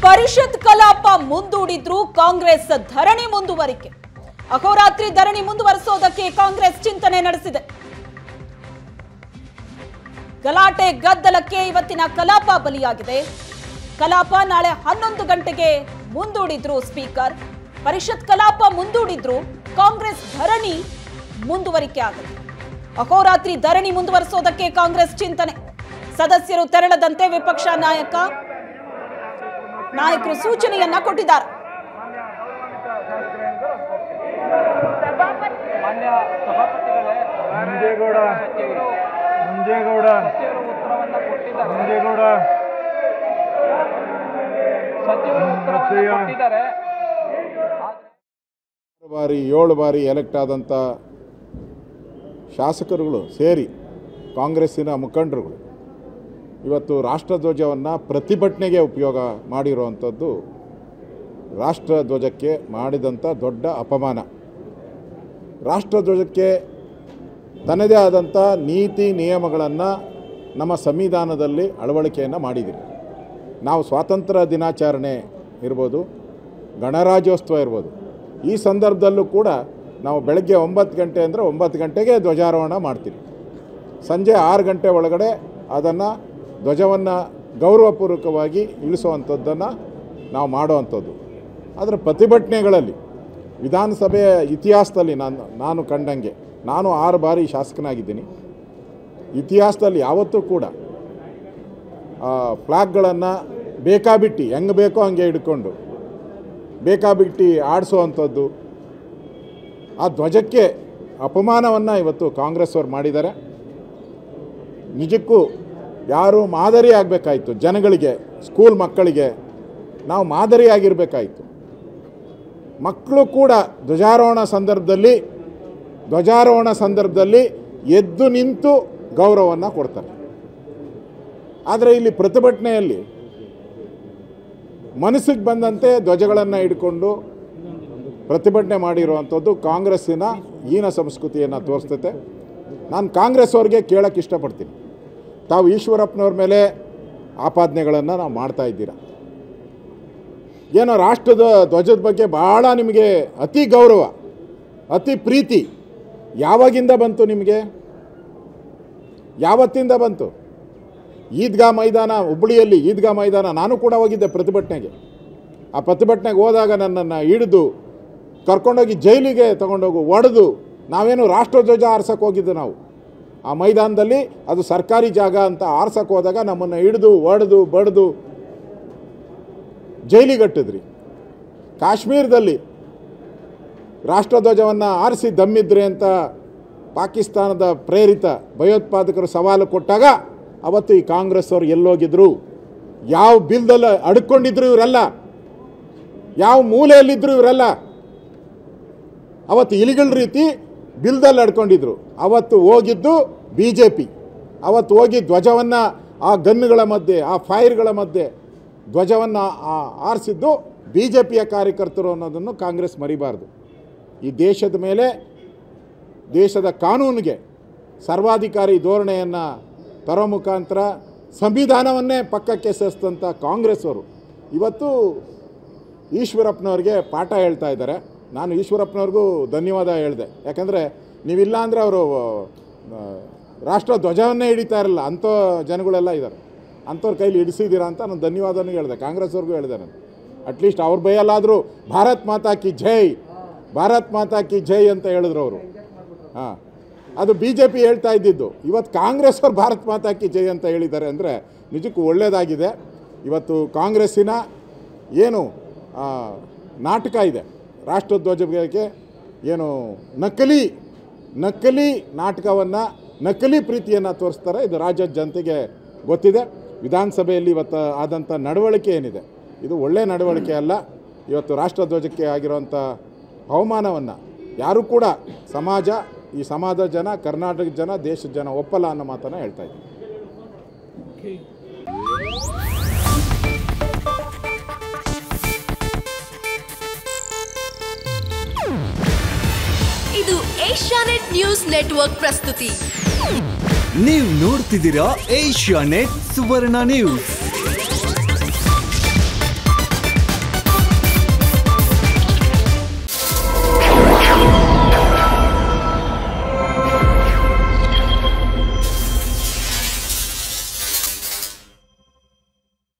ಪರಿಷತ್ ಕಲಾಪ ಮುಂದೂಡಿದ್ರು ಕಾಂಗ್ರೆಸ್ ಧರಣಿ ಮುಂದುವರಿಕೆ ಅಹೋರಾತ್ರಿ ಧರಣಿ ಮುಂದುವರಿಸೋದಕ್ಕೆ ಕಾಂಗ್ರೆಸ್ ಚಿಂತನೆ ನಡೆಸಿದೆ ಗಲಾಟೆ ಗದ್ದಲಕ್ಕೆ ಇವತ್ತಿನ ಕಲಾಪ ಬಲಿಯಾಗಿದೆ ಕಲಾಪ ನಾಳೆ ಹನ್ನೊಂದು ಗಂಟೆಗೆ ಮುಂದೂಡಿದ್ರು ಸ್ಪೀಕರ್ ಪರಿಷತ್ ಕಲಾಪ ಮುಂದೂಡಿದ್ರು ಕಾಂಗ್ರೆಸ್ ಧರಣಿ ಮುಂದುವರಿಕೆ ಆಗುತ್ತೆ ಅಹೋರಾತ್ರಿ ಧರಣಿ ಮುಂದುವರಿಸೋದಕ್ಕೆ ಕಾಂಗ್ರೆಸ್ ಚಿಂತನೆ ಸದಸ್ಯರು ತೆರಳದಂತೆ ವಿಪಕ್ಷ ನಾಯಕ ನಾಯಕರು ಸೂಚನೆಯನ್ನ ಕೊಟ್ಟಿದ್ದಾರೆ ಮಾನ್ಯ ಸಭಾಪತಿಗಳೇ ಮಂಜೇಗೌಡ ಸಚಿವರು ಮಂಜೇಗೌಡ ಸಚಿವರು ಉತ್ತರವನ್ನ ಕೊಟ್ಟಿದ್ದಾರೆ ಮಂಜೇಗೌಡ ಸಚಿವರು ಉತ್ತರವನ್ನ ಸತ್ಯ. ಕೊಟ್ಟಿದ್ದಾರೆ ಆರು ಬಾರಿ ಏಳು ಬಾರಿ ಎಲೆಕ್ಟ್ ಆದಂಥ ಶಾಸಕರುಗಳು ಸೇರಿ ಕಾಂಗ್ರೆಸ್ಸಿನ ಮುಖಂಡರುಗಳು ಇವತ್ತು ರಾಷ್ಟ್ರಧ್ವಜವನ್ನು ಪ್ರತಿಭಟನೆಗೆ ಉಪಯೋಗ ಮಾಡಿರುವಂಥದ್ದು ರಾಷ್ಟ್ರಧ್ವಜಕ್ಕೆ ಮಾಡಿದಂಥ ದೊಡ್ಡ ಅಪಮಾನ ರಾಷ್ಟ್ರಧ್ವಜಕ್ಕೆ ತನ್ನದೇ ಆದಂಥ ನೀತಿ ನಿಯಮಗಳನ್ನು ನಮ್ಮ ಸಂವಿಧಾನದಲ್ಲಿ ಅಳವಡಿಕೆಯನ್ನು ಮಾಡಿದ್ದೀವಿ ನಾವು ಸ್ವಾತಂತ್ರ್ಯ ದಿನಾಚರಣೆ ಇರ್ಬೋದು ಗಣರಾಜ್ಯೋತ್ಸವ ಇರ್ಬೋದು ಈ ಸಂದರ್ಭದಲ್ಲೂ ಕೂಡ ನಾವು ಬೆಳಗ್ಗೆ ಒಂಬತ್ತು ಗಂಟೆ ಅಂದರೆ ಒಂಬತ್ತು ಗಂಟೆಗೆ ಧ್ವಜಾರೋಹಣ ಮಾಡ್ತೀವಿ ಸಂಜೆ ಆರು ಗಂಟೆ ಒಳಗಡೆ ಅದನ್ನು ಧ್ವಜವನ್ನು ಗೌರವಪೂರ್ವಕವಾಗಿ ಇಳಿಸುವಂಥದ್ದನ್ನು ನಾವು ಮಾಡುವಂಥದ್ದು ಆದರೆ ಪ್ರತಿಭಟನೆಗಳಲ್ಲಿ ವಿಧಾನಸಭೆಯ ಇತಿಹಾಸದಲ್ಲಿ ನಾನು ನಾನು ಕಂಡಂಗೆ ನಾನು ಆರು ಬಾರಿ ಶಾಸಕನಾಗಿದ್ದೀನಿ ಇತಿಹಾಸದಲ್ಲಿ ಯಾವತ್ತೂ ಕೂಡ ಫ್ಲಾಗ್ಗಳನ್ನು ಬೇಕಾಬಿಟ್ಟು ಹೆಂಗೆ ಬೇಕೋ ಹಂಗೆ ಹಿಡ್ಕೊಂಡು ಬೇಕಾಬಿಟ್ಟು ಆಡಿಸುವಂಥದ್ದು ಆ ಧ್ವಜಕ್ಕೆ ಅಪಮಾನವನ್ನು ಇವತ್ತು ಕಾಂಗ್ರೆಸ್ ಅವರು ಮಾಡಿದ್ದಾರೆ ನಿಜಕ್ಕೂ ಯಾರು ಮಾದರಿ ಆಗಬೇಕಾಯಿತು ಜನಗಳಿಗೆ ಸ್ಕೂಲ್ ಮಕ್ಕಳಿಗೆ ನಾವು ಮಾದರಿಯಾಗಿರಬೇಕಾಯಿತು ಮಕ್ಕಳು ಕೂಡ ಧ್ವಜಾರೋಹಣ ಸಂದರ್ಭದಲ್ಲಿ ಧ್ವಜಾರೋಹಣ ಸಂದರ್ಭದಲ್ಲಿ ಎದ್ದು ನಿಂತು ಗೌರವವನ್ನು ಕೊಡ್ತಾರೆ ಆದರೆ ಇಲ್ಲಿ ಪ್ರತಿಭಟನೆಯಲ್ಲಿ ಮನಸ್ಸಿಗೆ ಬಂದಂತೆ ಧ್ವಜಗಳನ್ನು ಹಿಡ್ಕೊಂಡು ಪ್ರತಿಭಟನೆ ಮಾಡಿರುವಂಥದ್ದು ಕಾಂಗ್ರೆಸ್ಸಿನ ಹೀನ ಸಂಸ್ಕೃತಿಯನ್ನು ತೋರಿಸ್ತೈತೆ ನಾನು ಕಾಂಗ್ರೆಸ್ ಅವ್ರಿಗೆ ಕೇಳೋಕ್ಕೆ ಇಷ್ಟಪಡ್ತೀನಿ ತಾವು ಈಶ್ವರಪ್ಪನವ್ರ ಮೇಲೆ ಆಪಾದನೆಗಳನ್ನು ನಾವು ಮಾಡ್ತಾ ಇದ್ದೀರಾ ಏನೋ ರಾಷ್ಟ್ರದ ಧ್ವಜದ ಬಗ್ಗೆ ಭಾಳ ನಿಮಗೆ ಅತಿ ಗೌರವ ಅತಿ ಪ್ರೀತಿ ಯಾವಾಗಿಂದ ಬಂತು ನಿಮಗೆ ಯಾವತ್ತಿಂದ ಬಂತು ಈದ್ಗಾ ಮೈದಾನ ಹುಬ್ಬಳ್ಳಿಯಲ್ಲಿ ಈದ್ಗಾ ಮೈದಾನ ನಾನು ಕೂಡ ಹೋಗಿದ್ದೆ ಪ್ರತಿಭಟನೆಗೆ ಆ ಪ್ರತಿಭಟನೆಗೆ ಹೋದಾಗ ನನ್ನನ್ನು ಹಿಡಿದು ಕರ್ಕೊಂಡೋಗಿ ಜೈಲಿಗೆ ತಗೊಂಡೋಗು ಒಡೆದು ನಾವೇನು ರಾಷ್ಟ್ರಧ್ವಜ ಆರ್ಸಕ್ಕೆ ಹೋಗಿದ್ದು ನಾವು ಆ ಮೈದಾನದಲ್ಲಿ ಅದು ಸರ್ಕಾರಿ ಜಾಗ ಅಂತ ಆರ್ಸಕ್ಕೆ ಹೋದಾಗ ನಮ್ಮನ್ನು ಹಿಡಿದು ಒಡೆದು ಬಡ್ದು ಜೈಲಿಗಟ್ಟಿದ್ರಿ ಕಾಶ್ಮೀರದಲ್ಲಿ ರಾಷ್ಟ್ರಧ್ವಜವನ್ನು ಆರಿಸಿ ದಮ್ಮಿದ್ರಿ ಅಂತ ಪಾಕಿಸ್ತಾನದ ಪ್ರೇರಿತ ಭಯೋತ್ಪಾದಕರು ಸವಾಲು ಕೊಟ್ಟಾಗ ಅವತ್ತು ಈ ಕಾಂಗ್ರೆಸ್ ಅವರು ಎಲ್ಲೋಗಿದ್ರು ಯಾವ ಬಿಲ್ದಲ್ಲಿ ಅಡ್ಕೊಂಡಿದ್ರು ಇವರೆಲ್ಲ ಯಾವ ಮೂಲೆಯಲ್ಲಿದ್ದರು ಇವರೆಲ್ಲ ಅವತ್ತು ಇಲಿಗಳ ರೀತಿ ಬಿಲ್ದಲ್ಲಿ ಅಡ್ಕೊಂಡಿದ್ರು ಅವತ್ತು ಹೋಗಿದ್ದು ಬಿ ಜೆ ಪಿ ಅವತ್ತು ಹೋಗಿ ಧ್ವಜವನ್ನು ಆ ಗನ್ನುಗಳ ಮಧ್ಯೆ ಆ ಫೈರ್ಗಳ ಮಧ್ಯೆ ಧ್ವಜವನ್ನು ಆರಿಸಿದ್ದು ಬಿ ಜೆ ಪಿಯ ಕಾರ್ಯಕರ್ತರು ಅನ್ನೋದನ್ನು ಕಾಂಗ್ರೆಸ್ ಮರಿಬಾರ್ದು ಈ ದೇಶದ ಮೇಲೆ ದೇಶದ ಕಾನೂನಿಗೆ ಸರ್ವಾಧಿಕಾರಿ ಧೋರಣೆಯನ್ನು ತರೋ ಮುಖಾಂತರ ಸಂವಿಧಾನವನ್ನೇ ಪಕ್ಕಕ್ಕೆ ಸೆಸ್ತಂಥ ಕಾಂಗ್ರೆಸ್ ಅವರು ಇವತ್ತು ಈಶ್ವರಪ್ಪನವ್ರಿಗೆ ಪಾಠ ಹೇಳ್ತಾ ಇದ್ದಾರೆ ನಾನು ಈಶ್ವರಪ್ಪನವ್ರಿಗೂ ಧನ್ಯವಾದ ಹೇಳಿದೆ ಯಾಕಂದರೆ ನೀವಿಲ್ಲ ಅಂದರೆ ಅವರು ಆ, ರಾಷ್ಟ್ರ ಧ್ವಜವನ್ನೇ ಹಿಡಿತಾ ಇರಲ್ಲ ಅಂಥ ಜನಗಳೆಲ್ಲ ಇದ್ದಾರೆ ಅಂಥವ್ರ ಕೈಲಿ ಹಿಡಿಸಿದ್ದೀರಾ ಅಂತ ನಾನು ಧನ್ಯವಾದನೂ ಹೇಳಿದೆ ಕಾಂಗ್ರೆಸ್ ಅವ್ರಿಗೂ ಹೇಳಿದೆ ನಾನು ಅಟ್ಲೀಸ್ಟ್ ಅವ್ರ ಬೈಯಲ್ಲಾದರೂ ಭಾರತ್ ಮಾತಾ ಕಿ ಜೈ ಭಾರತ್ ಮಾತಾ ಕಿ ಜೈ ಅಂತ ಹೇಳಿದ್ರು ಅವರು ಹಾಂ ಅದು ಬಿ ಜೆ ಪಿ ಹೇಳ್ತಾ ಇದ್ದಿದ್ದು ಇವತ್ತು ಕಾಂಗ್ರೆಸ್ ಅವ್ರು ಭಾರತ್ ಮಾತಾ ಕಿ ಜೈ ಅಂತ ಹೇಳಿದ್ದಾರೆ ಅಂದರೆ ನಿಜಕ್ಕೂ ಒಳ್ಳೆಯದಾಗಿದೆ ಇವತ್ತು ಕಾಂಗ್ರೆಸ್ಸಿನ ಏನು ಆ, ನಾಟಕ ಇದೆ ರಾಷ್ಟ್ರಧ್ವಜ ಬಗ್ಗೆ ಏನು ನಕಲಿ ನಕಲಿ ನಾಟಕವನ್ನು ನಕಲಿ ಪ್ರೀತಿಯನ್ನು ತೋರಿಸ್ತಾರೆ ಇದು ರಾಜ್ಯದ ಜನತೆಗೆ ಗೊತ್ತಿದೆ ವಿಧಾನಸಭೆಯಲ್ಲಿ ಇವತ್ತು ಆದಂಥ ನಡವಳಿಕೆ ಏನಿದೆ ಇದು ಒಳ್ಳೆಯ ನಡವಳಿಕೆ ಅಲ್ಲ ಇವತ್ತು ರಾಷ್ಟ್ರಧ್ವಜಕ್ಕೆ ಆಗಿರುವಂಥ ಅವಮಾನವನ್ನು ಯಾರೂ ಕೂಡ ಸಮಾಜ ಈ ಸಮಾಜದ ಜನ ಕರ್ನಾಟಕದ ಜನ ದೇಶದ ಜನ ಒಪ್ಪಲ್ಲ ಅನ್ನೋ ಮಾತನ್ನು ಹೇಳ್ತಾ ಇದ್ದೀನಿ ಇದು ಏಷ್ಯಾನೆಟ್ ನ್ಯೂಸ್ ನೆಟ್ವರ್ಕ್ ಪ್ರಸ್ತುತಿ ನೀವು ನೋಡ್ತಿದ್ದೀರಾ ಏಷ್ಯಾ ನೆಟ್ ಸುವರ್ಣ ನ್ಯೂಸ್